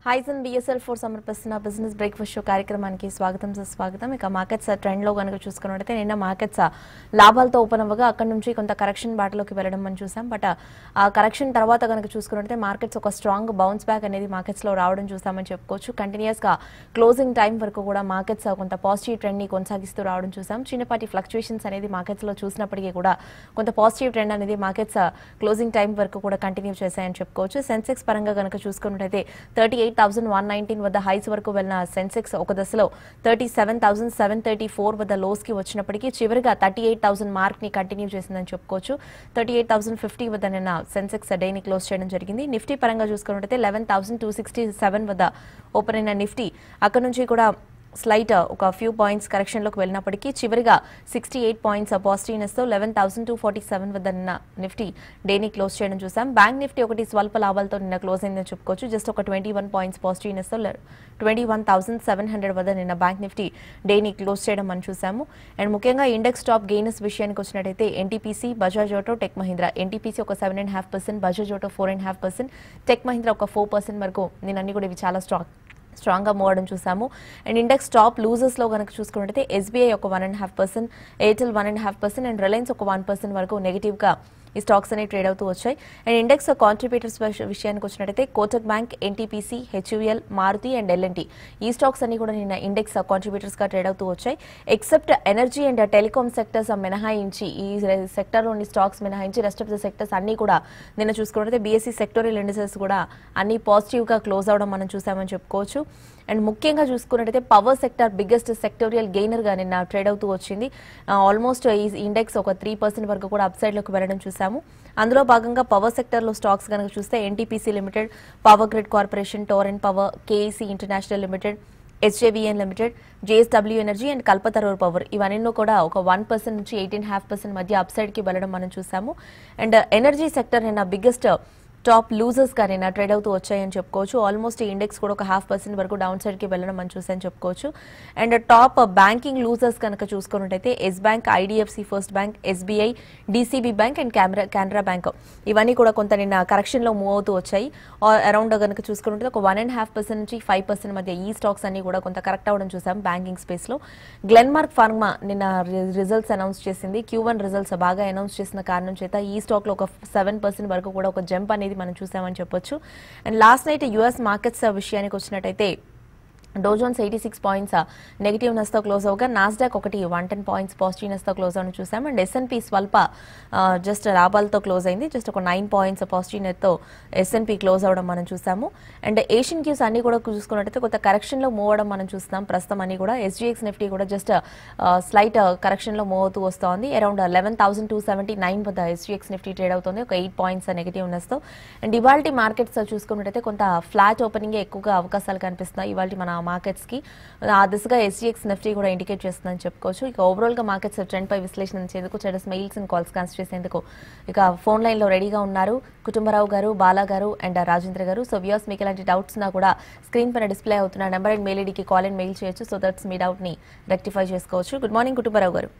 హైజన్ BSL four సమర్పిస్తున్న business breakfast show కార్యక్రమానికి స్వాగతం స్వాగతం ఇక మార్కెట్స్ ట్రెండ్ లో కనుక చూసుకున్నట్టయితే నిన్న మార్కెట్స్ లాభాలతో ఓపెన్ అవ్వగా అక్కడ నుంచి కొంత కరెక్షన్ బాటలోకి వెళ్ళడం మనం చూసాం బట్ ఆ కరెక్షన్ తర్వాత కనుక చూసుకున్నట్టయితే మార్కెట్స్ ఒక స్ట్రాంగ్ బౌన్స్ బ్యాక్ అనేది మార్కెట్స్ లో రావడం చూసామని చెప్పుకోవచ్చు కంటిన్యూస్ గా క్లోజింగ్ టైం వరకు కూడా మార్కెట్స్ కొంత పాజిటివ్ ట్రెండ్ ని కొనసాగిస్తూ రావడం చూసాం చిన్నపాటి ఫ్లక్చుయేషన్స్ అనేది మార్కెట్స్ లో చూసినప్పటికీ కూడా కొంత పాజిటివ్ ట్రెండ్ అనేది మార్కెట్స్ క్లోజింగ్ టైం వరకు కూడా కంటిన్యూ చేశాయని చెప్పుకోవచ్చు సెన్సెక్స్ పరంగా కనుక చూసుకున్నట్టయితే thirty eight thousand one nineteen వద్ద హైస్ వరకు వెళ్ళిన సెన్సెక్స్ ఒక దశలో thirty seven thousand seven thirty four వద్ద లోస్ కి వచ్చినప్పటికీ చివరిగా థర్టీ ఎయిట్ థౌసండ్ మార్క్ ని కంటిన్యూ చేసిందని చెప్పుకోవచ్చు థర్టీ ఎయిట్ థౌసండ్ ఫిఫ్టీ వద్ద నిన్న సెన్సెక్స్ డేని క్లోజ్ చేయడం జరిగింది నిఫ్టీ పరంగా చూసుకున్నట్టయితే eleven thousand two sixty seven వద్ద ఓపెన్ అయిన నిఫ్టీ అక్కడ నుంచి కూడా స్లైట్ ఒక ఫ్యూ పాయింట్స్ కరెక్షన్లోకి వెళ్ళినప్పటికీ చివరిగా సిక్స్టీ ఎయిట్ పాయింట్స్ పాజిటివ్నెస్తో eleven thousand two forty seven వద్ద నిన్న నిఫ్టీ డేని క్లోజ్ చేయడం చూసాం బ్యాంక్ నిఫ్టీ ఒకటి స్వల్ప లాభాలతో నిన్న క్లోజ్ అయిందని చెప్పుకోవచ్చు జస్ట్ ఒక ట్వంటీ వన్ పాయింట్స్ పాజిటివ్నెస్తో twenty one thousand seven hundred వద్ద నిన్న బ్యాంక్ నిఫ్టీ డేని క్లోజ్ చేయడం మనం చూసాము అండ్ ముఖ్యంగా ఇండెక్స్ టాప్ గెయినర్స్ విషయానికి వచ్చినట్టయితే NTPC Bajaj auto tech Mahindra NTPC ఒక seven and half percent Bajaj auto four and half percent tech Mahindra ఒక ఫోర్ పర్సెంట్ వరకు నేను అన్ని కూడా ఇవి చాలా స్ట్రాంగ్ స్ట్రాంగ్గా మూవ్ అవడం చూసాము అండ్ ఇండెక్స్ టాప్ లూజర్స్లో కనుక చూసుకున్నట్టయితే ఎస్బీఐ ఒక one and half percent Airtel one and half percent and Reliance ఒక వన్ పర్సెంట్ వరకు నెగిటివ్గా ఈ స్టాక్స్ అనేవి ట్రేడ్ అవుతూ వచ్చాయి అండ్ ఇండెక్స్ కాంట్రిబ్యూటర్స్ విషయానికి వచ్చినట్టయితే Kotak bank NTPC HUL Maruti and L&T ఈ స్టాక్స్ అన్ని కూడా నిన్న ఇండెక్స్ కాంట్రిబ్యూటర్స్ గా ట్రేడ్ అవుతూ వచ్చాయి except energy and telecom sectors మినహాయించి ఈ సెక్టర్లోని స్టాక్స్ మినహాయించి రెస్ట్ ఆఫ్ ద సెక్టర్స్ అన్ని కూడా నిన్న చూసుకున్నట్టయితే బీఎస్సీ సెక్టోరియల్ ఇండిసెస్ కూడా అన్ని పాజిటివ్గా క్లోజ్ అవడం మనం చూసామని చెప్పుకోవచ్చు అండ్ ముఖ్యంగా చూసుకున్నట్టయితే power sector biggest sectoral gainer గా నిన్న ట్రేడ్ అవుతూ వచ్చింది ఆల్మోస్ట్ ఈ ఇండెక్స్ ఒక త్రీ పర్సెంట్ వరకు కూడా అప్ సైడ్ లోకి వెళ్ళడం చూసాము అందులో భాగంగా పవర్ సెక్టర్ లో స్టాక్స్ కనుక చూస్తే NTPC limited power grid corporation Torrent power KEC international limited HJBN limited JSW energy and Kalpataru power ఇవన్నీ కూడా ఒక వన్ పర్సెంట్ నుంచి ఎయిటీన్ హాఫ్ పర్సెంట్ మధ్య అప్ సైడ్ కి వెళ్ళడం మనం చూసాము అండ్ ఎనర్జీ సెక్టర్ నిన్న బిగ్గెస్ట్ టాప్ లూజర్స్ గా నిన్న ట్రేడ్ అవుతూ వచ్చాయని చెప్పుకోవచ్చు ఆల్మోస్ట్ ఈ ఇండెక్స్ కూడా ఒక హాఫ్ పర్సెంట్ వరకు డౌన్ సైడ్ కి వెళ్ళడం మనం చూసాయని చెప్పుకోవచ్చు అండ్ టాప్ బ్యాంకింగ్ లూజర్స్ కనుక చూసుకున్నట్టయితే Yes bank IDFC first bank SBI DCB bank and camera Canara bank ఇవన్నీ కూడా కొంత నిన్న కరెక్షన్ లో మూవ్ అవుతూ వచ్చాయి అరౌండ్ కనుక చూసుకున్నట్టు ఒక వన్ అండ్ హాఫ్ పర్సెంట్ నుంచి ఫైవ్ పర్సెంట్ మధ్య ఈ స్టాక్స్ అన్ని కూడా కొంత కరెక్ట్ అవ్వడం చూసాం బ్యాంకింగ్ స్పేస్ లో గ్లెన్మార్క్ ఫార్మా నిన్న రిజల్ట్స్ అనౌన్స్ చేసింది క్యూ వన్ రిజల్ట్స్ బాగా అనౌన్స్ చేసిన కారణం చేత ఈ స్టాక్ లో ఒక సెవెన్ పర్సెంట్ వరకు కూడా ఒక జంప్ అనేది మనం చూసామని చెప్పొచ్చు and last night US markets విషయానికి వచ్చినట్టయితే డోజోన్స్ ఎయిటీ సిక్స్ పాయింట్స్ నెగిటివ్నెస్తో క్లోజ్ అవగా నాస్డాక్ ఒకటి వన్ టెన్ పాయింట్స్ పాజిటివ్నెస్తో క్లోజ్ అవడం చూసాం అండ్ ఎస్ఎన్పి స్వల్ప జస్ట్ లాభాలతో క్లోజ్ అయింది జస్ట్ ఒక నైన్ పాయింట్స్ పాజిటివ్నెస్తో ఎస్ఎన్పి క్లోజ్ అవడం మనం చూసాము అండ్ ఏషియన్ క్యూస్ అన్ని కూడా చూసుకున్నట్టయితే కొంత కరెక్షన్లో మూవ్ అవడం మనం చూస్తున్నాం ప్రస్తుతం అన్ని కూడా ఎస్జీఎక్స్ నిఫ్టీ కూడా జస్ట్ స్లైట్ కరెక్షన్లో మూవ్ అవుతూ వస్తోంది around eleven thousand two seventy nine వద్ద ఎస్జీఎక్స్ నిఫ్టీ ట్రేడ్ అవుతుంది ఒక ఎయిట్ పాయింట్స్ నెగిటివ్నెస్తో అండ్ ఇవాళ మార్కెట్స్ చూసుకున్నట్టయితే కొంత ఫ్లాట్ ఓపెనింగ్ ఎక్కువగా అవకాశాలు కనిపిస్తున్నాయి ఇవాళ మన మార్కెట్స్ కి ఆ దిశగా ఎస్జీఎక్స్ నిఫ్టీ కూడా ఇండికేట్ చేస్తుందని చెప్పుకోవచ్చు ఇక ఓవరాల్ గా మార్కెట్స్ ట్రెండ్ పై విశ్లేషించేందుకు చెడస్ మెయిల్స్ అండ్ కాల్స్ కాన్స్ చేసేందుకు ఇక ఫోన్ లైన్ లో రెడీగా ఉన్నారు కుటుంబరావు గారు బాలా గారు అండ్ రాజేంద్ర గారు సో వ్యూస్ మీకు ఇలాంటి డౌట్స్ నా కూడా స్క్రీన్ పైన డిస్ప్లే అవుతున్న నెంబర్ అండ్ మెయిల్ ఐడికి కాల్ అండ్ మెయిల్ చేయొచ్చు సో దట్స్ మీ డౌట్ ని రెక్టిఫై చేసుకోవచ్చు గుడ్ మార్నింగ్ కుటుంబరావు గారు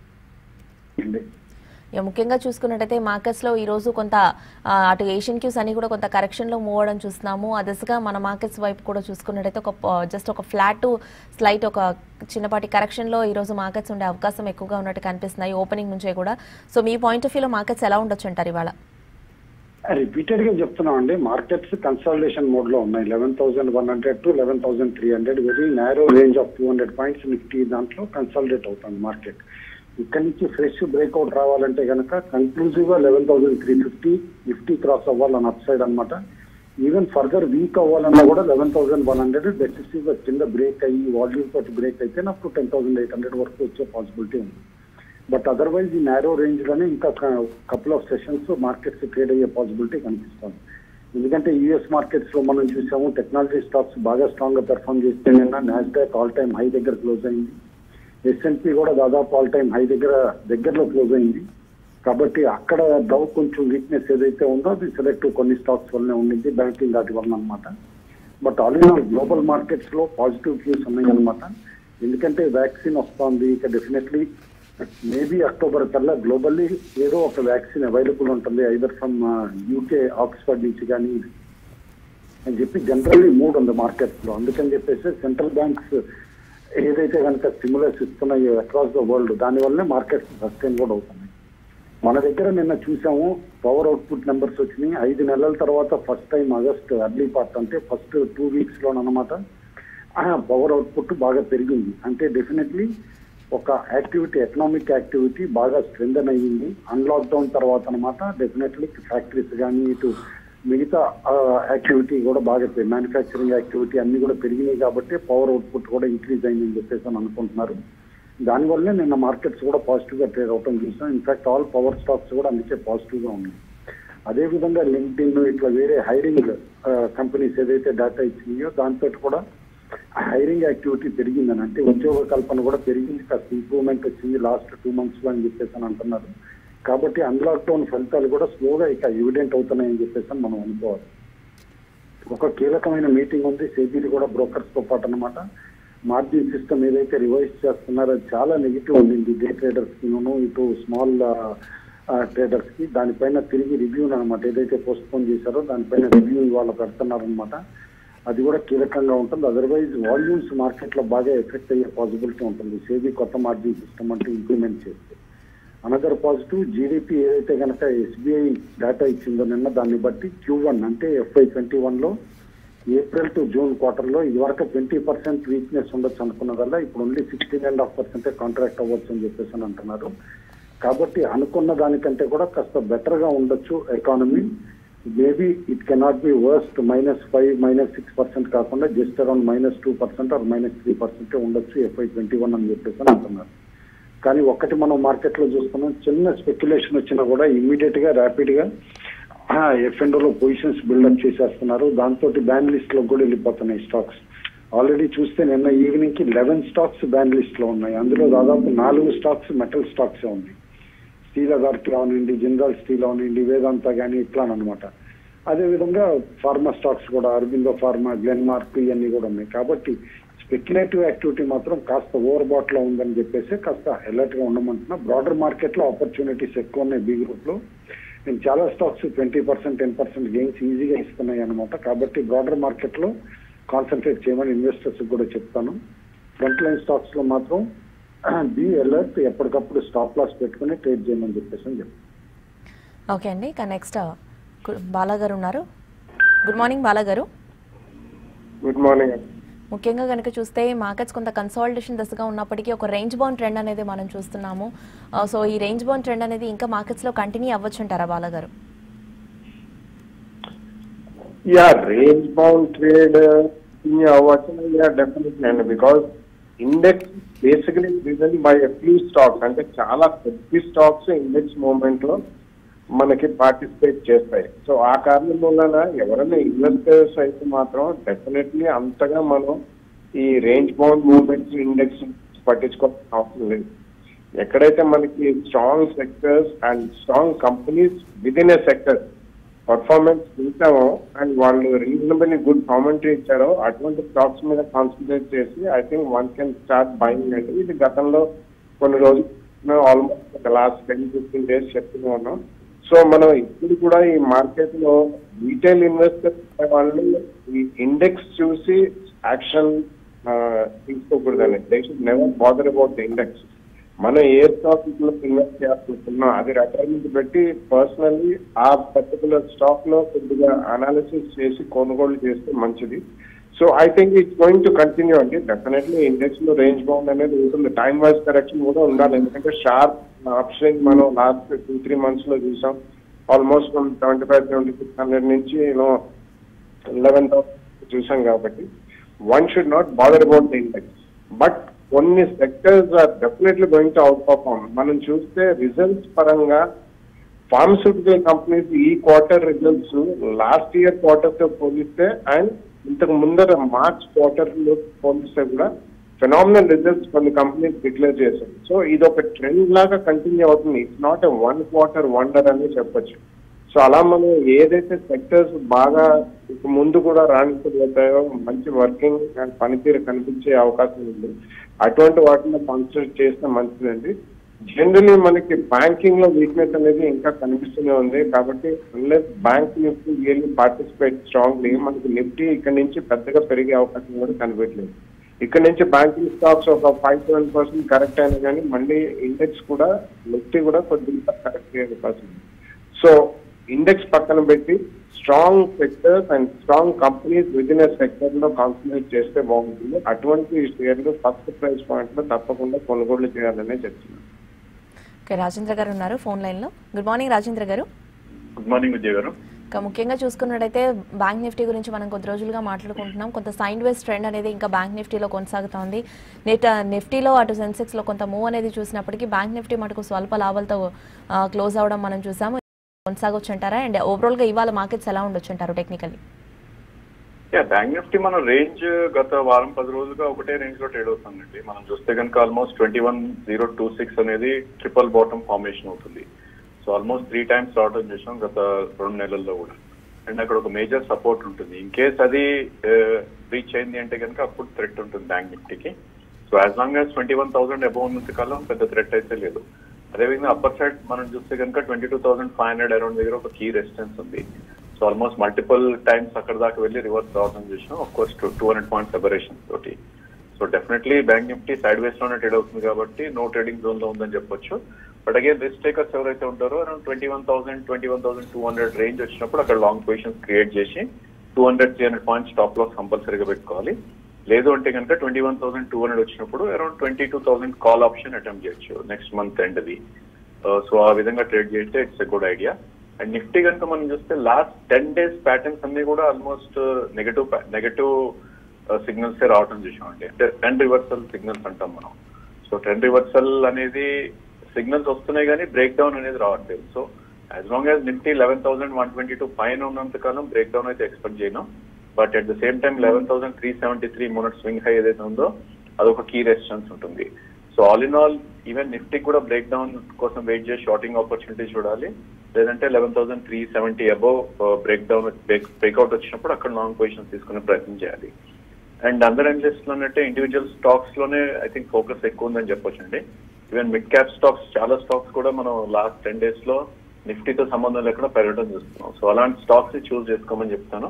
ఇక ముఖ్యంగా చూసుకున్నట్టయితే మార్కెట్స్ లో ఈ రోజు కొంత ఆ, అటు ఏషియన్ క్యూస్ అన్ని కూడా కొంత కరెక్షన్ లో మూవ్ అవడం చూస్తున్నాము ఆ దిశగా మన మార్కెట్స్ వైపు కూడా చూసుకున్నట్టయితే ఒక జస్ట్ ఒక ఫ్లాట్ టు స్లైట్ ఒక చిన్నపాటి కరెక్షన్ లో ఈ రోజు మార్కెట్స్ ఉండే అవకాశం ఎక్కువగా ఉన్నట్టు కనిపిస్తున్నాయి ఓపెనింగ్ నుంచే కూడా సో మీ పాయింట్ ఆఫ్ వ్యూలో మార్కెట్స్ ఎలా ఉండొచ్చు అంటారు ఇవాళ రిపీటెడ్ గా చెప్తున్నాం అండి మార్కెట్స్ కన్సల్టేషన్ మోడ్ లో ఉన్నాయి eleven thousand one hundred to eleven thousand three hundred very narrow range of two hundred points Nifty దాంట్లో కన్సల్టేట్ అవుతుంది మార్కెట్ ఇక్కడ నుంచి ఫ్రెష్ బ్రేక్అవుట్ రావాలంటే కనుక కన్క్లూజివ్ గా eleven thousand three fifty Nifty cross అవ్వాలని అప్ సైడ్ అనమాట ఈవెన్ ఫర్దర్ వీక్ అవ్వాలన్నా కూడా eleven thousand one hundred decisive గా కింద బ్రేక్ అయ్యి వాల్యూమ్ తోటి బ్రేక్ అయితే నాకు టెన్ థౌసండ్ ఎయిట్ హండ్రెడ్ వరకు వచ్చే పాసిబిలిటీ ఉంది బట్ అదర్వైజ్ ఈ నేరో రేంజ్ లోనే ఇంకా couple of sessions markets trade అయ్యే పాసిబిలిటీ కనిపిస్తుంది ఎందుకంటే యుఎస్ మార్కెట్స్ లో మనం చూసాము టెక్నాలజీ స్టాక్స్ బాగా స్ట్రాంగ్ గా పెర్ఫామ్ చేస్తే నిన్న నాస్డాక్ ఆల్ టైమ్ హై దగ్గర క్లోజ్ అయింది ఎస్ఎన్పి కూడా దాదాపు ఆల్ టైమ్ హై దగ్గర దగ్గరలో క్లోజ్ అయింది కాబట్టి అక్కడ డౌ కొంచెం వీక్నెస్ ఏదైతే ఉందో అది సెలెక్ట్ కొన్ని స్టాక్స్ వల్లనే ఉండింది బ్యాంకింగ్ వాటి వలన అనమాట but all in all global markets లో పాజిటివ్ వ్యూస్ ఉన్నాయి అనమాట ఎందుకంటే వ్యాక్సిన్ వస్తుంది ఇక డెఫినెట్లీ మేబీ అక్టోబర్ కల్లా గ్లోబల్లీ ఏదో ఒక వ్యాక్సిన్ అవైలబుల్ ఉంటుంది ఐదర్ ఫ్రమ్ యూకే ఆక్స్ఫర్డ్ నుంచి కానీ అని చెప్పి జనరల్లీ మూడ్ ఉంది మార్కెట్స్ లో అందుకని చెప్పేసి సెంట్రల్ బ్యాంక్స్ ఏదైతే కనుక స్టిములస్ ఇస్తున్నాయో అక్రాస్ ద వరల్డ్ దానివల్లనే మార్కెట్స్ సస్టైన్ కూడా అవుతున్నాయి మన దగ్గర నిన్న చూసాము పవర్ అవుట్పుట్ నెంబర్స్ వచ్చినాయి ఐదు నెలల తర్వాత first time August early part అంటే ఫస్ట్ టూ వీక్స్ లోనమాట పవర్ అవుట్పుట్ బాగా పెరిగింది అంటే డెఫినెట్లీ ఒక యాక్టివిటీ ఎకనామిక్ యాక్టివిటీ బాగా స్ట్రెంథన్ అయ్యింది అన్లాక్ డౌన్ తర్వాత అనమాట డెఫినెట్లీ ఫ్యాక్టరీస్ కానీ ఇటు మిగతా యాక్టివిటీ కూడా బాగా మ్యానుఫ్యాక్చరింగ్ యాక్టివిటీ అన్ని కూడా పెరిగినాయి కాబట్టి పవర్ అవుట్పుట్ కూడా ఇంక్రీజ్ అయిందని చెప్పేసి అని అనుకుంటున్నారు దానివల్లే నిన్న మార్కెట్స్ కూడా పాజిటివ్ గా ట్రేడ్ అవటం చూసాం ఇన్ఫాక్ట్ ఆల్ పవర్ స్టాక్స్ కూడా అందుకే పాజిటివ్ గా ఉన్నాయి అదే విధంగా లింక్డ్ఇన్ ఇట్లా వేరే హైరింగ్ కంపెనీస్ ఏదైతే డేటా ఇచ్చినాయో దాంతో కూడా హైరింగ్ యాక్టివిటీ పెరిగిందని అంటే ఉద్యోగ కల్పన కూడా పెరిగింది కాస్త ఇంప్రూవ్మెంట్ వచ్చింది లాస్ట్ టూ మంత్స్ లో అని చెప్పేసి అని అంటున్నారు కాబట్టి అన్లాక్ డౌన్ ఫలితాలు కూడా స్లోగా ఇక ఎవిడెంట్ అవుతున్నాయని చెప్పేసి అని మనం అనుకోవాలి ఒక కీలకమైన మీటింగ్ ఉంది సెబీలు కూడా బ్రోకర్స్ తో పాటు అనమాట మార్జిన్ సిస్టమ్ ఏదైతే రివైజ్ చేస్తున్నారో అది చాలా నెగిటివ్ ఉండింది డే ట్రేడర్స్ కి ఇటు స్మాల్ ట్రేడర్స్ కి దానిపైన తిరిగి రివ్యూ అనమాట ఏదైతే పోస్ట్ పోన్ చేశారో దానిపైన రివ్యూ వాళ్ళు పెడుతున్నారనమాట అది కూడా కీలకంగా ఉంటుంది అదర్వైజ్ వాల్యూమ్స్ మార్కెట్ లో బాగా ఎఫెక్ట్ అయ్యే పాసిబిలిటీ ఉంటుంది సేబీ కొత్త మార్జిన్ సిస్టమ్ అంటే ఇంప్లిమెంట్ చేస్తే అనదర్ పాజిటివ్ జీడిపి ఏదైతే కనుక ఎస్బీఐ డేటా ఇచ్చిందో నిన్న దాన్ని బట్టి క్యూ వన్ అంటే ఎఫ్ఐ ట్వంటీ వన్ లో ఏప్రిల్ టు జూన్ క్వార్టర్ లో ఇది వరకు ట్వంటీ పర్సెంట్ వీక్నెస్ ఉండొచ్చు అనుకున్నదల్లా ఇప్పుడు ఓన్లీ సిక్స్టీన్ అండ్ హాఫ్ పర్సెంటే కాంట్రాక్ట్ అవ్వచ్చు అని చెప్పేసి అని అంటున్నారు కాబట్టి అనుకున్న దానికంటే కూడా కాస్త బెటర్ గా ఉండొచ్చు economy maybe it cannot be worst minus five minus six percent కాకుండా just around minus two percent or minus three percent ఉండొచ్చు ఎఫ్ఐ ట్వంటీ వన్ అని చెప్పేసి అని అంటున్నారు కానీ ఒక్కటి మనం మార్కెట్ లో చూస్తున్నాం చిన్న స్పెక్యులేషన్ వచ్చినా కూడా ఇమ్మీడియట్ గా ర్యాపిడ్ గా ఎఫ్ఎండో లో పొజిషన్స్ బిల్డప్ చేసేస్తున్నారు దాంతో బ్యాన్ లిస్ట్ లో కూడా వెళ్ళిపోతున్నాయి స్టాక్స్ ఆల్రెడీ చూస్తే నిన్న ఈవినింగ్ కి లెవెన్ స్టాక్స్ బ్యాన్ లిస్ట్ లో ఉన్నాయి అందులో దాదాపు నాలుగు స్టాక్స్ మెటల్ స్టాక్స్ ఉంది స్టీల్ అథారిటీ అవనండి జిందాల్ స్టీల్ అవనండి వేదాంత కానీ ఇట్లా అనమాట అదే విధంగా ఫార్మా స్టాక్స్ కూడా అరబిందో ఫార్మా గ్లెన్మార్క్ ఇవన్నీ కూడా ఉన్నాయి కాబట్టి స్పెక్యులేటివ్ యాక్టివిటీ మాత్రం కాస్త ఓవర్ బాట్ లో ఉందని చెప్పేసి కాస్త అలర్ట్ గా ఉండమంటున్నా బ్రాడర్ మార్కెట్ లో ఆపర్చునిటీస్ ఎక్కువ ఉన్నాయి బి గ్రూప్ లో నేను చాలా stocks twenty percent ten percent gains ఈజీగా ఇస్తున్నాయి అనమాట కాబట్టి బ్రాడర్ మార్కెట్ లో కాన్సన్ట్రేట్ చేయమని ఇన్వెస్టర్స్ కూడా చెప్తాను ఫ్రంట్ లైన్ స్టాక్స్ లో మాత్రం బి అలర్ట్ ఎప్పటికప్పుడు స్టాప్ లాస్ పెట్టుకుని ట్రేడ్ చేయమని చెప్పేసి అని చెప్తాను ఓకే అండి ఇక నెక్స్ట్ బాలా గారు ఉన్నారు గుడ్ మార్నింగ్ బాలా గారు గుడ్ మార్నింగ్ అండి ముఖ్యంగా కనుక చూస్తే మార్కెట్స్ కొంత కన్సాలిడేషన్ దశగా ఉన్నప్పటికీ ఒక రేంజ్ బౌండ్ ట్రెండ్ అనేది మనం చూస్తున్నాము ఆ, సో ఈ రేంజ్ బౌండ్ ట్రెండ్ అనేది ఇంకా మార్కెట్స్ లో కంటిన్యూ అవ్వచ్చు అంటారా బాలా గారు యా రేంజ్ బౌండ్ ట్రేడ్ అవ్వచ్చు యా డెఫినెట్లీ అండి because index basically risen by a few stocks అంటే చాలా కొద్ది స్టాక్స్ ఇండెక్స్ మూవ్మెంట్ లో మనకి పార్టిసిపేట్ చేస్తాయి సో ఆ కారణం వలన ఎవరైనా ఇన్వెస్టర్స్ అయితే మాత్రం డెఫినెట్లీ అంతగా మనం ఈ రేంజ్ బౌండ్ మూవ్మెంట్స్ ఇండెక్స్ పట్టించుకోవాల్సిన అవసరం లేదు ఎక్కడైతే మనకి strong sectors and strong companies with in a sector performance చూసామో అండ్ వాళ్ళు రీజనబుల్లీ గుడ్ కామెంటరీ ఇచ్చారో అటువంటి స్టాక్స్ మీద కాన్సన్ట్రేట్ చేసి I think one can start buying అండి ఇది గతంలో కొన్ని రోజులు almost last ten fifteen days చెప్తూనే ఉన్నాం సో మనం ఇప్పుడు కూడా ఈ మార్కెట్ లో రీటైల్ ఇన్వెస్టర్ వాళ్ళు ఈ ఇండెక్స్ చూసి యాక్షన్ తీసుకోకూడదండి they should never bother about the index మనం ఏ స్టాక్ లో ఇన్వెస్ట్ చేస్తున్నాం అది రిటైర్మెంట్ పెట్టి పర్సనల్లీ ఆ పర్టికులర్ స్టాక్ లో కొద్దిగా అనాలిసిస్ చేసి కొనుగోలు చేస్తే మంచిది so I think it's going to continue అండి డెఫినెట్లీ ఇండెక్స్ లో రేంజ్ బౌండ్ అనేది ఉంటుంది టైం వైజ్ కరెక్షన్ కూడా ఉండాలి ఎందుకంటే షార్ప్ ఆప్షన్ మనం లాస్ట్ టూ త్రీ మంత్స్ లో చూసాం almost seventy five seventy six hundred నుంచి నేను లెవెన్ థౌసండ్ చూసాం కాబట్టి one should not bother about the index but కొన్ని sectors are definitely going to outperform మనం చూస్తే రిజల్ట్స్ పరంగా ఫార్మస్యూటికల్ కంపెనీస్ ఈ quarter results last year quarter తో పోలిస్తే అండ్ ఇంతకు ముందర మార్చ్ క్వార్టర్ లో పోలిస్తే కూడా ఫెనామినల్ రిజల్ట్స్ కొన్ని కంపెనీస్ డిక్లేర్ చేశాయి సో ఇది ఒక ట్రెండ్ లాగా కంటిన్యూ అవుతుంది it's not a one quarter wonder అని చెప్పొచ్చు సో అలా మనం ఏదైతే సెక్టర్స్ బాగా ఇక ముందు కూడా రాణించగలుగుతాయో మంచి వర్కింగ్ అండ్ పనితీరు కనిపించే అవకాశం ఉంది అటువంటి వాటిని కాన్సన్ట్రేట్ చేస్తే మంచిదండి జనరలీ మనకి బ్యాంకింగ్ లో వీక్నెస్ అనేది ఇంకా కనిపిస్తూనే ఉంది కాబట్టి unless bank Nifty really participate strongly మనకి నిఫ్టీ ఇక్కడ నుంచి పెద్దగా పెరిగే అవకాశం కూడా కనిపించలేదు ఇక్కడ నుంచి బ్యాంకింగ్ స్టాక్స్ ఒక ఫైవ్ సెవెన్ పర్సెంట్ కరెక్ట్ అయినా కానీ మళ్ళీ ఇండెక్స్ కూడా నిఫ్టీ కూడా కొద్దిగా కరెక్ట్ అయ్యే అవకాశం ఉంది సో ఇండెక్స్ పక్కన పెట్టి strong sectors and strong companies with in sector లో కాన్సన్ట్రేట్ చేస్తే బాగుంటుంది అటువంటి షేర్లు ఫస్ట్ ప్రైస్ పాయింట్ లో తప్పకుండా కొనుగోలు చేయాలనే చెప్తున్నాను ఓకే రాజేంద్ర గారు ఉన్నారు ఫోన్ లైన్లో గుడ్ మార్నింగ్ రాజేంద్ర గారు గుడ్ మార్నింగ్ విజయ్ గారు ఇక ముఖ్యంగా చూసుకున్నట్టయితే బ్యాంక్ నిఫ్టీ గురించి మనం కొద్ది రోజులుగా మాట్లాడుకుంటున్నాం కొంత సైడ్ వేస్ ట్రెండ్ అనేది ఇంకా బ్యాంక్ నిఫ్టీలో కొనసాగుతోంది నెట్ నిఫ్టీలో అటు సెన్సెక్స్లో కొంత మూవ్ అనేది చూసినప్పటికీ బ్యాంక్ నిఫ్టీ మటుకు స్వల్ప లాభాలతో క్లోజ్ అవడం మనం చూసాము కొనసాగొచ్చు అంటారా అండ్ ఓవరాల్గా ఇవాళ మార్కెట్స్ ఎలా ఉండొచ్చు అంటారు టెక్నికల్లీ యా బ్యాంక్ నిఫ్టీ మన రేంజ్ గత వారం పది రోజులుగా ఒకటే రేంజ్ లో ట్రేడ్ అవుతుందండి మనం చూస్తే కనుక almost twenty one zero two six అనేది ట్రిపుల్ బాటమ్ ఫార్మేషన్ అవుతుంది సో ఆల్మోస్ట్ త్రీ టైమ్స్ రావడం చేసాం గత రెండు నెలల్లో కూడా అండ్ అక్కడ ఒక మేజర్ సపోర్ట్ ఉంటుంది ఇన్ కేస్ అది రీచ్ అయింది అంటే కనుక అప్పుడు థ్రెట్ ఉంటుంది బ్యాంక్ నిఫ్టీకి so as long as twenty one thousand above ఉన్నంత కాలం పెద్ద థ్రెట్ అయితే లేదు అదేవిధంగా అప్పర్ సైడ్ మనం చూస్తే కనుక twenty two thousand five hundred around దగ్గర ఒక కీ రెసిస్టెన్స్ ఉంది సో ఆల్మోస్ట్ మల్టిపుల్ టైమ్స్ అక్కడ దాకా వెళ్ళి రివర్స్ రావడం చూసాం of course two hundred point separation తోటి so definitely bank Nifty sideways లోనే ట్రేడ్ అవుతుంది కాబట్టి నో ట్రేడింగ్ జోన్ లో ఉందని చెప్పొచ్చు బట్ అగైన్ రిస్క్ టేకర్స్ ఎవరైతే ఉంటారో around twenty one thousand twenty one thousand two hundred range వచ్చినప్పుడు అక్కడ లాంగ్ పొజిషన్స్ క్రియేట్ చేసి two hundred three hundred points stop loss కంపల్సరీగా పెట్టుకోవాలి లేదు అంటే కనుక twenty one thousand two hundred వచ్చినప్పుడు around twenty two thousand call option attempt చేయొచ్చు నెక్స్ట్ మంత్ ఎండ్ అది సో ఆ విధంగా ట్రేడ్ చేస్తే it's a good idea and Nifty కనుక మనం చూస్తే లాస్ట్ టెన్ డేస్ ప్యాటర్న్స్ అన్ని కూడా ఆల్మోస్ట్ నెగటివ్ నెగటివ్ సిగ్నల్స్ రావటం చూసామండి అంటే ట్రెండ్ రివర్సల్ సిగ్నల్స్ అంటాం మనం సో ట్రెండ్ రివర్సల్ అనేది సిగ్నల్స్ వస్తున్నాయి కానీ బ్రేక్ డౌన్ అనేది రావట్లేదు so as long as Nifty eleven thousand one twenty two పైన ఉన్నంత కాలం బ్రేక్ డౌన్ అయితే ఎక్స్పెక్ట్ చేయను but at the same time eleven thousand three seventy three మోనట్ స్వింగ్ హై ఏదైతే ఉందో అదొక కీ రెసిస్టెన్స్ ఉంటుంది so all in all even Nifty కూడా బ్రేక్ డౌన్ కోసం వెయిట్ చేసి షార్టింగ్ ఆపర్చునిటీ చూడాలి లేదంటే eleven thousand three seventy above breakdown breakout వచ్చినప్పుడు అక్కడ లాంగ్ పొజిషన్ తీసుకునే ప్రయత్నం చేయాలి అండ్ అందర్ అనలిస్ట్ లోనంటే ఇండివిజువల్ స్టాక్స్ లోనే ఐ థింక్ ఫోకస్ ఎక్కువ ఉందని చెప్పొచ్చండి ఈవెన్ మిడ్ క్యాప్ స్టాక్స్ చాలా స్టాక్స్ కూడా మనం లాస్ట్ టెన్ డేస్ లో నిఫ్టీతో సంబంధం లేకుండా పెరగడం చూస్తున్నాం సో అలాంటి స్టాక్స్ చూస్ చేసుకోమని చెప్తాను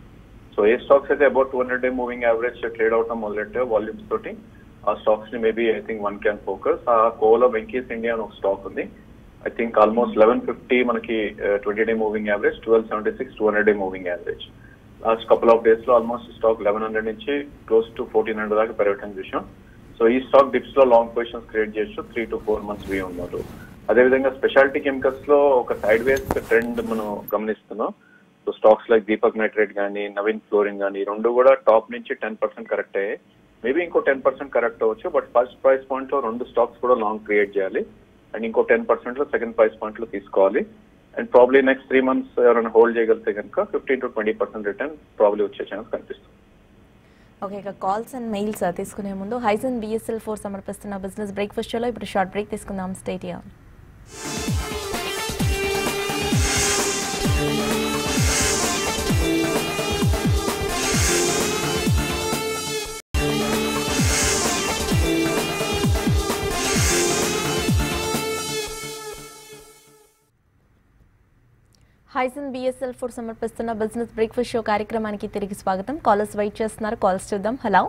సో ఏ స్టాక్స్ అయితే about two hundred day moving average trade అవటం మొదలెట్టే వాల్యూమ్స్ తోటి ఆ స్టాక్స్ ని maybe I think one can focus ఆ కోలో వెంకీస్ ఇండియా అని ఒక స్టాక్ ఉంది I think almost eleven fifty మనకి twenty day moving average twelve seventy six two hundred day moving average last couple of days లో ఆల్మోస్ట్ స్టాక్ లెవెన్ హండ్రెడ్ నుంచి close to fourteen hundred దాకా పెరగటం చూసాం so ఈ stock dips లో long positions create చేయొచ్చు three to four months we ఉన్నారు అదేవిధంగా స్పెషాలిటీ కెమికల్స్ లో ఒక సైడ్ వేస్ ట్రెండ్ మనం గమనిస్తున్నాం so stocks like Deepak Nitrite కానీ నవీన్ ఫ్లోరింగ్ కానీ రెండు కూడా టాప్ నుంచి టెన్ పర్సెంట్ కరెక్ట్ అయ్యాయి మేబీ ఇంకో టెన్ పర్సెంట్ కరెక్ట్ అవ్వచ్చు బట్ ఫస్ట్ ప్రైస్ పాయింట్ లో రెండు స్టాక్స్ కూడా లాంగ్ క్రియేట్ చేయాలి అండ్ ఇంకో టెన్ పర్సెంట్ లో సెకండ్ ప్రైస్ పాయింట్ లో తీసుకోవాలి and probably next three months ఎవరైనా హోల్డ్ చేయగలిగితే కనుక fifteen to twenty percent return probably వచ్చే ఛాన్స్ కనిపిస్తుంది ఓకే ఇక కాల్స్ అండ్ మెయిల్స్ తీసుకునే ముందు హైజన్ బిఎస్ఎల్ ఫోర్ సమర్పిస్తున్న బిజినెస్ బ్రేక్ఫాస్ట్ షోలో ఇప్పుడు షార్ట్ బ్రేక్ తీసుకుందాం స్టేడియం హైసన్ బిఎస్ఎల్ ఫోర్ సమర్పిస్తున్న బిజినెస్ బ్రేక్ఫాస్ట్ షో కార్యక్రమానికి తిరిగి స్వాగతం కాలర్స్ వెయిట్ చేస్తున్నారు కాల్స్ చూద్దాం హలో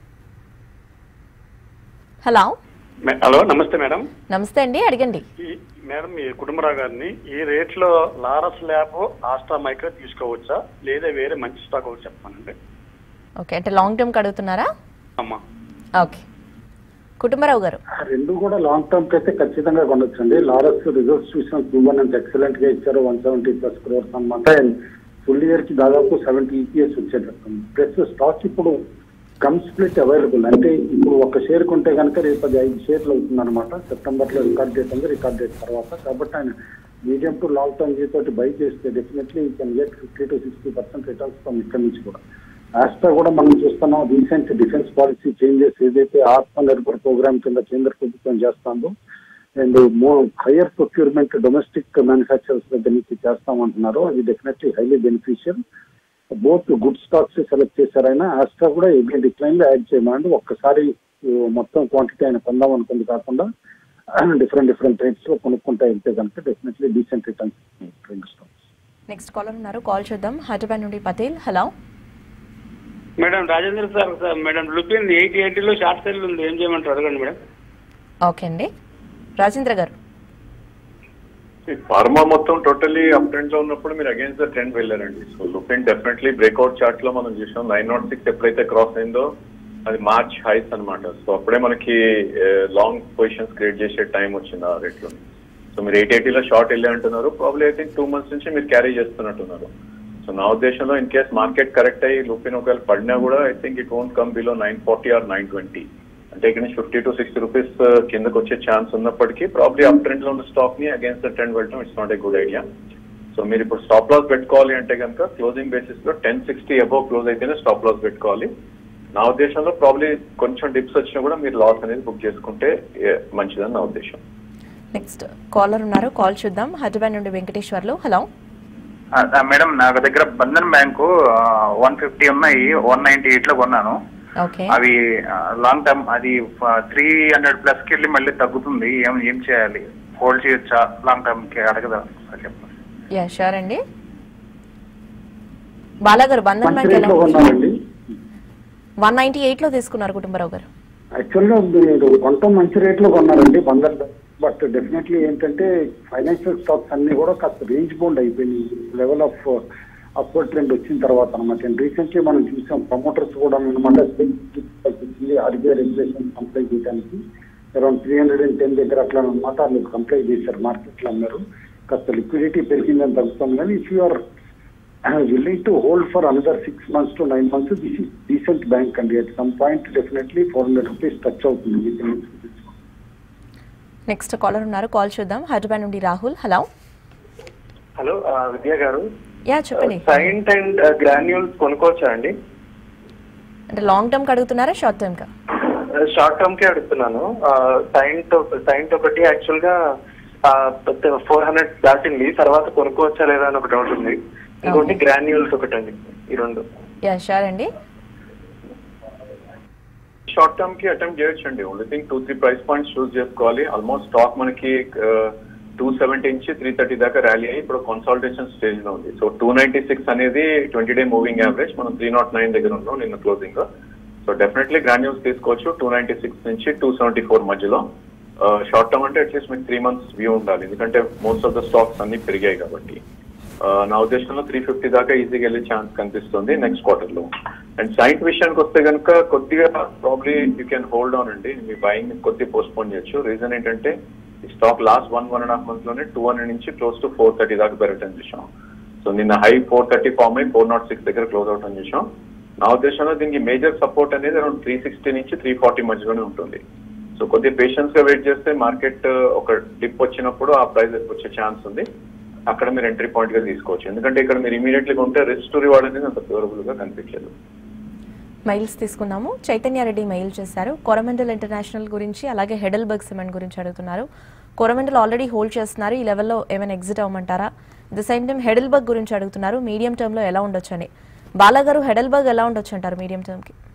హలో మే- హలో నమస్తే మేడం నమస్తే అండి అడగండి ఈ మేడం ఈ కుటుంబరావు గారిని ఈ రేట్ లో లారస్ ల్యాబ్ ఆస్ట్రా మైక్రో తీసుకోవచ్చా లేదా వేరే మంచి స్టాక్ ఒకటి చెప్పమనండి ఓకే అంటే లాంగ్ టర్మ్ అడుగుతున్నారా అమ్మా ఓకే కుటుంబరావు గారు ఆ రెండు కూడా లాంగ్ టర్మ్ కి అయితే ఖచ్చితంగా కొనొచ్చండి లారస్ రిజర్వ్స్ చూసిన పర్ఫార్మెన్స్ ఎక్సలెంట్ గా ఇచ్చారు వన్ సెవెంటీ ప్లస్ క్రోర్స్ అనమాట అండ్ ఫుల్ ఇయర్ కి దాదాపు సెవెంటీ ఈపీఎస్ వచ్చేటట్టుంది ప్లస్ స్టాక్ ఇప్పుడు కమ్ స్ప్లిట్ అవైలబుల్ అంటే ఇప్పుడు ఒక షేర్ కొంటే కనుక రేపు అది ఐదు షేర్లు అవుతుంది అనమాట సెప్టెంబర్ లో రికార్డ్ డేట్ ఉంది రికార్డ్ డేట్ తర్వాత కాబట్టి ఆయన medium to long term view తోటి బై చేస్తే definitely you can get fifty to sixty percent returns from ఇక్కడ నుంచి కూడా ఆస్ట్రా కూడా మనం చూస్తున్నాం రీసెంట్ డిఫెన్స్ పాలసీ చేంజెస్ ఏదైతే ఆత్మ నిర్భర్ ప్రోగ్రామ్ కింద కేంద్ర ప్రభుత్వం చేస్తుందో అండ్ మో హయ్యర్ ప్రొక్యూర్మెంట్ డొమెస్టిక్ మ్యానుఫ్యాక్చరర్స్ దగ్గర నుంచి చేస్తామంటున్నారు అది definitely highly beneficial both good stocks select చేశారైనా ఆస్ట్రా కూడా ఎవ్రీ డిక్లైన్ లో యాడ్ చేయమండి ఒక్కసారి uh, మొత్తం క్వాంటిటీ ఆయన కొందాం అనుకుంది కాకుండా డిఫరెంట్ డిఫరెంట్ రేట్స్ లో కొనుక్కుంటా వెళ్తే కనుక డెఫినెట్లీ డీసెంట్ రిటర్న్స్ రెండు స్టాక్స్ నెక్స్ట్ కాలర్ ఉన్నారు కాల్ చేద్దాం హైదరాబాద్ నుండి Patel hello madam Rajendra sir sir madam Lupin eighty ఎయిటీలో షార్ట్ సెల్ ఉంది ఏం చేయమంటారు అడగండి మేడం ఓకే అండి రాజేంద్ర గారు ఫార్మా మొత్తం టోటలీ అప్ ట్రెండ్ లో ఉన్నప్పుడు మీరు అగేన్స్ ద ట్రెండ్ వెళ్ళారండి so Lupin definitely breakout chart లో మనం చూసాం నైన్ నాట్ సిక్స్ ఎప్పుడైతే క్రాస్ అయిందో అది మార్చ్ హైస్ అన్నమాట సో అప్పుడే మనకి లాంగ్ పొజిషన్స్ క్రియేట్ చేసే టైం వచ్చింది ఆ రేట్ లో సో మీరు ఎయిట్ ఎయిటీలో షార్ట్ వెళ్ళి అంటున్నారు probably I think two months నుంచి మీరు క్యారీ చేస్తున్నట్టున్నారు సో నా ఉద్దేశంలో ఇన్ కేస్ మార్కెట్ కరెక్ట్ అయ్యి లుపిన్ ఒకవేళ పడినా కూడా I think it won't come below nine forty or nine twenty అంటే ఇక్కడ నుంచి ఫిఫ్టీ టు సిక్స్టీ రూపీస్ కిందకు వచ్చే ఛాన్స్ ఉన్నప్పటికీ ప్రాబ్లీ అప్ ట్రెండ్ లో ఉన్న స్టాక్ ని అగేన్స్ట్ ద ట్రెండ్ వెళ్ళడం it's not a good idea so మీరు ఇప్పుడు స్టాప్ లాస్ పెట్టుకోవాలి అంటే కనుక క్లోజింగ్ బేసిస్ లో టెన్ సిక్స్టీ అబౌవ్ క్లోజ్ అయితేనే స్టాప్ లాస్ పెట్టుకోవాలి నా ఉద్దేశంలో ప్రాబ్లీ కొంచెం డిప్స్ వచ్చినా కూడా మీరు లాస్ అనేది బుక్ చేసుకుంటే ఏ- మంచిదని నా ఉద్దేశం నెక్స్ట్ కాలర్ ఉన్నారు కాల్ చూద్దాం హైదరాబాద్ నుండి వెంకటేశ్వర్లు హలో ఆ, ఆ, మేడం నాకు దగ్గర బంధన్ బ్యాంకు వన్ ఫిఫ్టీ ఉన్నాయి వన్ నైన్టీ ఎయిట్ లో కొన్నాను ఓకే అవి లాంగ్ టర్మ్ అది త్రీ హండ్రెడ్ ప్లస్ కి వెళ్ళి మళ్ళీ తగ్గుతుంది ఏం ఏం చేయాలి హోల్డ్ చేయొచ్చా లాంగ్ టర్మ్ కి అడగదా ఒకసారి చెప్పండి యా షూర్ అండి బాలాగారు బంధన్ మంచి బ్యాంక్ రేట్ ఎలా లో కొన్నారండి వన్ నైన్టీ ఎయిట్ లో తీసుకున్నారు కుటుంబరావు గారు యాక్చువల్ గా మీరు కొంత మంచి రేట్ లో కొన్నారండి బందర్ బట్ డెఫినెట్లీ ఏంటంటే ఫైనాన్షియల్ స్టాక్స్ అన్ని కూడా కాస్త రేంజ్ బౌండ్ అయిపోయినాయి లెవెల్ ఆఫ్ అప్వర్డ్ ట్రెండ్ వచ్చిన తర్వాత అనమాట రీసెంట్లీ మనం చూసాం ప్రమోటర్స్ కూడా అనమాట ఆర్బీఐ రెగ్యులేషన్ కంప్లై చేయడానికి around three hundred and ten దగ్గర అట్లా అనమాట వాళ్ళు కంప్లై చేశారు మార్కెట్లో అన్నారు కాస్త లిక్విడిటీ పెరిగిందని తగ్గుతాం కానీ if you're willing to hold for another six months to nine months this is decent bank అండి at some point definitely four hundred rupees touch అవుతుంది within next six months. Next caller ఉన్నారు call చూద్దాం హైదరాబాద్ నుండి Rahul hello hello ఆ, విద్యా గారు yeah చెప్పండి saint and granules కొనుక్కోవచ్చా అండి అంటే లాంగ్ టర్మ్ కి అడుగుతున్నారా షార్ట్ టర్మ్ కా షార్ట్ టర్మ్ కే అడుగుతున్నాను సైంట్ సైంట్ ఒకటి యాక్చువల్ గా ఫోర్ హండ్రెడ్ దాటింది తర్వాత కొనుక్కోవచ్చా లేదా అని ఒక డౌట్ ఉంది ఇంకోటి Okay. గ్రాన్యూల్స్ ఒకటి అండి ఈ రెండు యా షూర్ అండి షార్ట్ టర్మ్ కి అటెంప్ట్ చేయొచ్చు అండి only thing two three price points choose చేసుకోవాలి ఆల్మోస్ట్ స్టాక్ మనకి టూ సెవెంటీ నుంచి త్రీ థర్టీ దాకా ర్యాలీ అయ్యి ఇప్పుడు కన్సల్టేషన్ స్టేజ్ లో ఉంది సో టూ నైన్టీ సిక్స్ అనేది ట్వంటీ డే మూవింగ్ యావరేజ్ మనం త్రీ నాట్ నైన్ దగ్గర ఉన్నాం నిన్న క్లోజింగ్ సో డెఫినెట్లీ గ్రాన్యూల్స్ తీసుకోవచ్చు టూ నైన్టీ సిక్స్ నుంచి టూ సెవెంటీ ఫోర్ మధ్యలో షార్ట్ టర్మ్ అంటే అట్లీస్ట్ మీకు త్రీ మంత్స్ వ్యూ ఉండాలి ఎందుకంటే మోస్ట్ ఆఫ్ ద స్టాక్స్ అన్ని పెరిగాయి కాబట్టి ఆ, నా ఉద్దేశంలో త్రీ ఫిఫ్టీ దాకా ఈజీగా వెళ్ళే ఛాన్స్ కనిపిస్తుంది నెక్స్ట్ క్వార్టర్ లో అండ్ సైంట్ విషయానికి వస్తే కనుక కొద్దిగా probably you can hold on అండి మీ బయింగ్ కొద్దిగా పోస్ట్ పోన్ చేయొచ్చు రీజన్ ఏంటంటే ఈ stock last one one and half month లోనే టూ హండ్రెడ్ నుంచి క్లోజ్ టు ఫోర్ థర్టీ దాకా పెరగటం చూసాం సో నిన్న హై ఫోర్ థర్టీ ఫార్మ్ అయి ఫోర్ నాట్ సిక్స్ దగ్గర క్లోజ్ అవటం చూసాం నా ఉద్దేశంలో దీనికి మేజర్ సపోర్ట్ అనేది అరౌండ్ త్రీ సిక్స్టీ నుంచి త్రీ ఫార్టీ మధ్యలోనే ఉంటుంది సో కొద్దిగా పేషెన్స్ గా వెయిట్ చేస్తే మార్కెట్ ఒక డిప్ వచ్చినప్పుడు ఆ ప్రైస్ వచ్చే ఛాన్స్ ఉంది అక్కడ మీరు ఎంట్రీ పాయింట్ గా తీసుకోవచ్చు ఎందుకంటే ఇక్కడ మీరు ఇమీడియట్లీ కొంటే రిస్క్ టు రివార్డ్ అనేది అంత ఫేవరబుల్ గా కనిపించదు మెయిల్స్ తీసుకుందాము చైతన్య రెడ్డి మెయిల్ చేశారు కొరమెండల్ ఇంటర్నేషనల్ గురించి అలాగే హెడల్బర్గ్ సిమెంట్ గురించి అడుగుతున్నారు కొరమెండల్ ఆల్రెడీ హోల్డ్ చేస్తున్నారు ఈ లెవెల్లో ఏమైనా ఎగ్జిట్ అవ్వమంటారా ద సేమ్ టైం హెడల్బర్గ్ గురించి అడుగుతున్నారు మీడియం టర్మ్ లో ఎలా ఉండొచ్చు అని బాలాగారు హెడల్బర్గ్ ఎలా ఉండొచ్చు అంటారు మీడియం టర్మ్ కి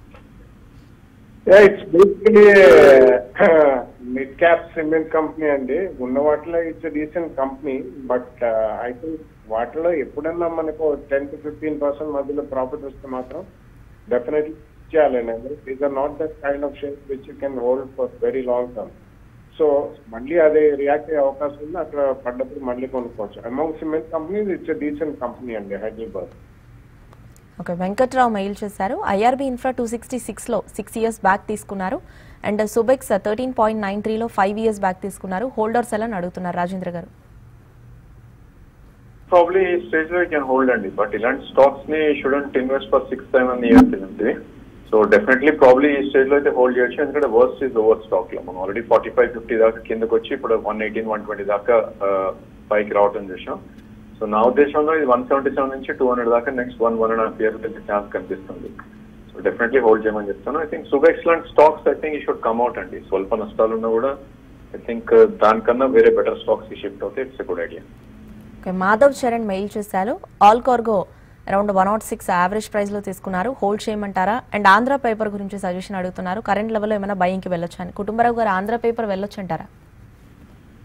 it's basically mid cap cement company అండి ఉన్న వాటిలో it's decent company but I think వాటిలో ఎప్పుడన్నా మనకు టెన్ టు ఫిఫ్టీన్ పర్సెంట్ మధ్యలో ప్రాఫిట్ వస్తే మాత్రం డెఫినెట్లీ చేయాలండి these are not that kind of share which you can hold for very long term so మళ్ళీ అదే రియాక్ట్ అయ్యే అవకాశం ఉంది అక్కడ పడ్డప్పుడు మళ్ళీ కొనుక్కోవచ్చు amount cement company it's decent company అండి హైదరాబాద్ ఓకే వెంకట్రావు మెయిల్ చేశారు ఐఆర్బీ ఇన్ఫ్రా టూ సిక్స్టీ సిక్స్లో సిక్స్ ఇయర్స్ బ్యాక్ తీసుకున్నారు and Subex thirteen point nine త్రీలో ఫైవ్ ఇయర్స్ బ్యాక్ తీసుకున్నారు హోల్డర్స్ ఎలా అని అడుగుతున్నారు రాజేంద్ర గారు ప్రాబ్లీ ఈ స్టేజ్ లో కెన్ హోల్డ్ అండి బట్ ఇలాంటి స్టాక్స్ ని shouldn't invest for six seven years ఇలాంటివి సో డెఫినెట్లీ ప్రాబ్లీ ఈ స్టేజ్ లో అయితే హోల్డ్ చేయొచ్చు ఎందుకంటే వర్స్ట్ ఈజ్ ఓవర్ స్టాక్ లో మనం ఆల్రెడీ ఫార్టీ ఫైవ్ ఫిఫ్టీ దాకా కిందకి వచ్చి ఇప్పుడు వన్ ఎయిటీన్ వన్ ట్వంటీ దాకా ఆ, పైకి రావటం చూసాం సో నా ఉద్దేశంలో ఇది వన్ సెవెంటీ సెవెన్ నుంచి టూ హండ్రెడ్ దాకా next one one and half year వెళ్ళే ఛాన్స్ కనిపిస్తుంది సో డెఫినెట్లీ హోల్డ్ చేయమని చెప్తాను ఐ థింక్ సుబెక్స్ లాంటి స్టాక్స్ ఐ థింక్ ఈ షుడ్ కమ్ అవుట్ అండి స్వల్ప నష్టాలు ఉన్నా కూడా ఐ థింక్ దానికన్నా వేరే బెటర్ స్టాక్స్ కి షిఫ్ట్ అవుతే it's a good idea okay Madhav Charan mail చేశారు Allcargo around one naught six average ప్రైస్లో తీసుకున్నారు హోల్డ్ చేయమంటారా అండ్ ఆంధ్ర పేపర్ గురించి సజెషన్ అడుగుతున్నారు కరెంట్ లెవెల్లో ఏమైనా బయింగ్కి వెళ్ళొచ్చు అని కుటుంబరావు గారు ఆంధ్ర పేపర్ వెళ్ళొచ్చు అంటారా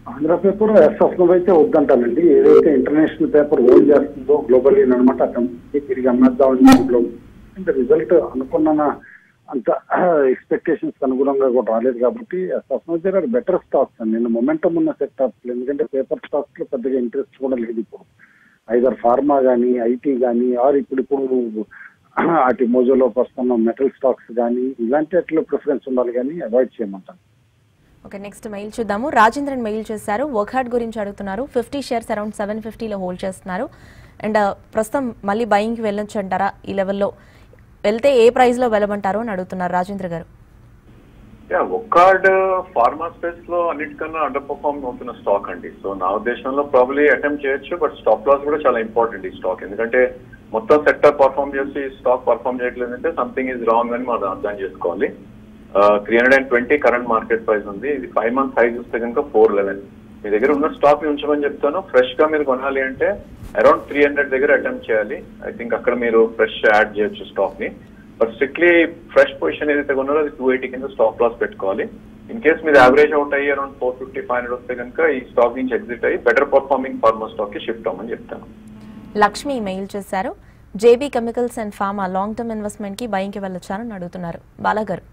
ఆంధ్ర పేపర్ ఎస్ఎఫ్ అయితే వద్దంటానండి ఏదైతే ఇంటర్నేషనల్ పేపర్ ఓన్ చేస్తుందో గ్లోబల్లీ అనమాట ఆ కంపెనీకి తిరిగి అమ్మేద్దామని గ్లోబల్ రిజల్ట్ అనుకున్న అంత ఎక్స్పెక్టేషన్స్ అనుగుణంగా కూడా రాలేదు కాబట్టి సఫ్నోజర్ ఆర్ బెటర్ స్టాక్స్ అండి నిన్న మొమెంటం ఉన్న సెక్టార్స్ ఎందుకంటే పేపర్ స్టాక్స్ లో పెద్దగా ఇంట్రెస్ట్ కూడా లేదు ఇప్పుడు ఐదర్ ఫార్మా కానీ ఐటీ కానీ ఆర్ ఇప్పుడు ఇప్పుడు అటు మోజోలో వస్తున్న మెటల్ స్టాక్స్ కానీ ఇలాంటి వాటిలో ప్రిఫరెన్స్ ఉండాలి కానీ అవాయిడ్ చేయమంటాను ఓకే నెక్స్ట్ మెయిల్ చూద్దాము రాజేంద్రన్ మెయిల్ చేశారు వర్క్హార్డ్ గురించి అడుగుతున్నారు ఫిఫ్టీ షేర్స్ అరౌండ్ సెవెన్ ఫిఫ్టీలో హోల్డ్ చేస్తున్నారు అండ్ ప్రస్తుతం మళ్ళీ బయింగ్కి వెళ్ళొచ్చు అంటారా ఈ లెవెల్లో వెళ్తే ఏ ప్రైస్లో వెళ్ళమంటారు అని అడుగుతున్నారు రాజేంద్ర గారు యా ఒక్కార్డ్ ఫార్మా స్పేస్ లో అన్నిటికన్నా అండర్ పర్ఫార్మ్ అవుతున్న స్టాక్ అండి సో నా ఉద్దేశంలో ప్రాబ్లీ అటెంప్ట్ చేయొచ్చు బట్ స్టాప్ లాస్ కూడా చాలా ఇంపార్టెంట్ ఈ స్టాక్ ఎందుకంటే మొత్తం సెక్టర్ పర్ఫార్మ్ చేసి స్టాక్ పర్ఫార్మ్ చేయట్లేదంటే సంథింగ్ ఈజ్ రాంగ్ అని మనం అర్థం చేసుకోవాలి three hundred and twenty current market price ఉంది ఇది ఫైవ్ మంత్ సైజ్ వస్తే కనుక ఫోర్ లెవెన్ మీ దగ్గర ఉన్న స్టాక్ ని ఉంచమని చెప్తాను ఫ్రెష్ గా మీరు కొనాలి అంటే అరౌండ్ త్రీ హండ్రెడ్ దగ్గర అటెంప్ట్ చేయాలి ఐ థింక్ అక్కడ మీరు ఫ్రెష్ యాడ్ చేయొచ్చు స్టాక్ ని బట్ స్ట్రిక్ట్లీ ఫ్రెష్ పొజిషన్ ఏదైతే కొన్నారో అది టూ ఎయిటీ కింద స్టాప్ లాస్ పెట్టుకోవాలి ఇన్ కేస్ మీరు యావరేజ్ అవుట్ అయ్యి around four fifty five hundred వస్తే కనుక ఈ స్టాక్ నుంచి ఎగ్జిట్ అయ్యి బెటర్ పర్ఫార్మింగ్ ఫార్మా స్టాక్ కి షిఫ్ట్ అవ్వమని చెప్తాను లక్ష్మి మెయిల్ చేశారు JB chemicals and pharma long term ఇన్వెస్ట్మెంట్కి బయింగ్కి వెళ్ళొచ్చారని అడుగుతున్నారు బాలాగారు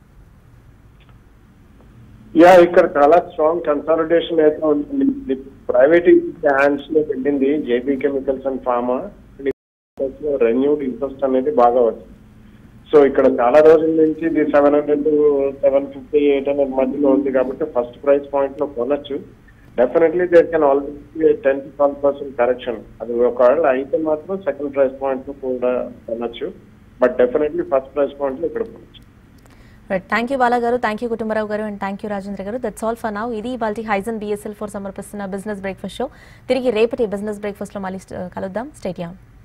యా ఇక్కడ చాలా స్ట్రాంగ్ కన్సాలిడేషన్ అయితే ఉంది ప్రైవేట్ హ్యాండ్స్ లో వెళ్ళింది JB chemicals and pharma renewed interest అనేది బాగా వచ్చింది సో ఇక్కడ చాలా రోజుల నుంచి ఇది seven hundred seven fifty eight hundred మధ్యలో ఉంది కాబట్టి ఫస్ట్ ప్రైస్ పాయింట్ లో కొనొచ్చు definitely there can already ten to twelve percent correction అది ఒకవేళ అయితే మాత్రం సెకండ్ ప్రైస్ పాయింట్ లో కూడా కొనొచ్చు but definitely first price point లో ఇక్కడ కొనొచ్చు రైట్ థ్యాంక్ యూ బాలా గారు థ్యాంక్ యూ కుటుంబరావు గారు అండ్ థ్యాంక్ యూ రాజేంద్ర గారు దట్స్ ఆల్ ఫర్ నౌ ఇది ఇవాళ హైజన్ బిఎస్ఎల్ ఫోర్ సమర్పిస్తున్న బిజినెస్ బ్రేక్ఫాస్ట్ షో తిరిగి రేపటి బిజినెస్ బ్రేక్ఫాస్ట్ లో మళ్ళీ కలుద్దాం స్టేట్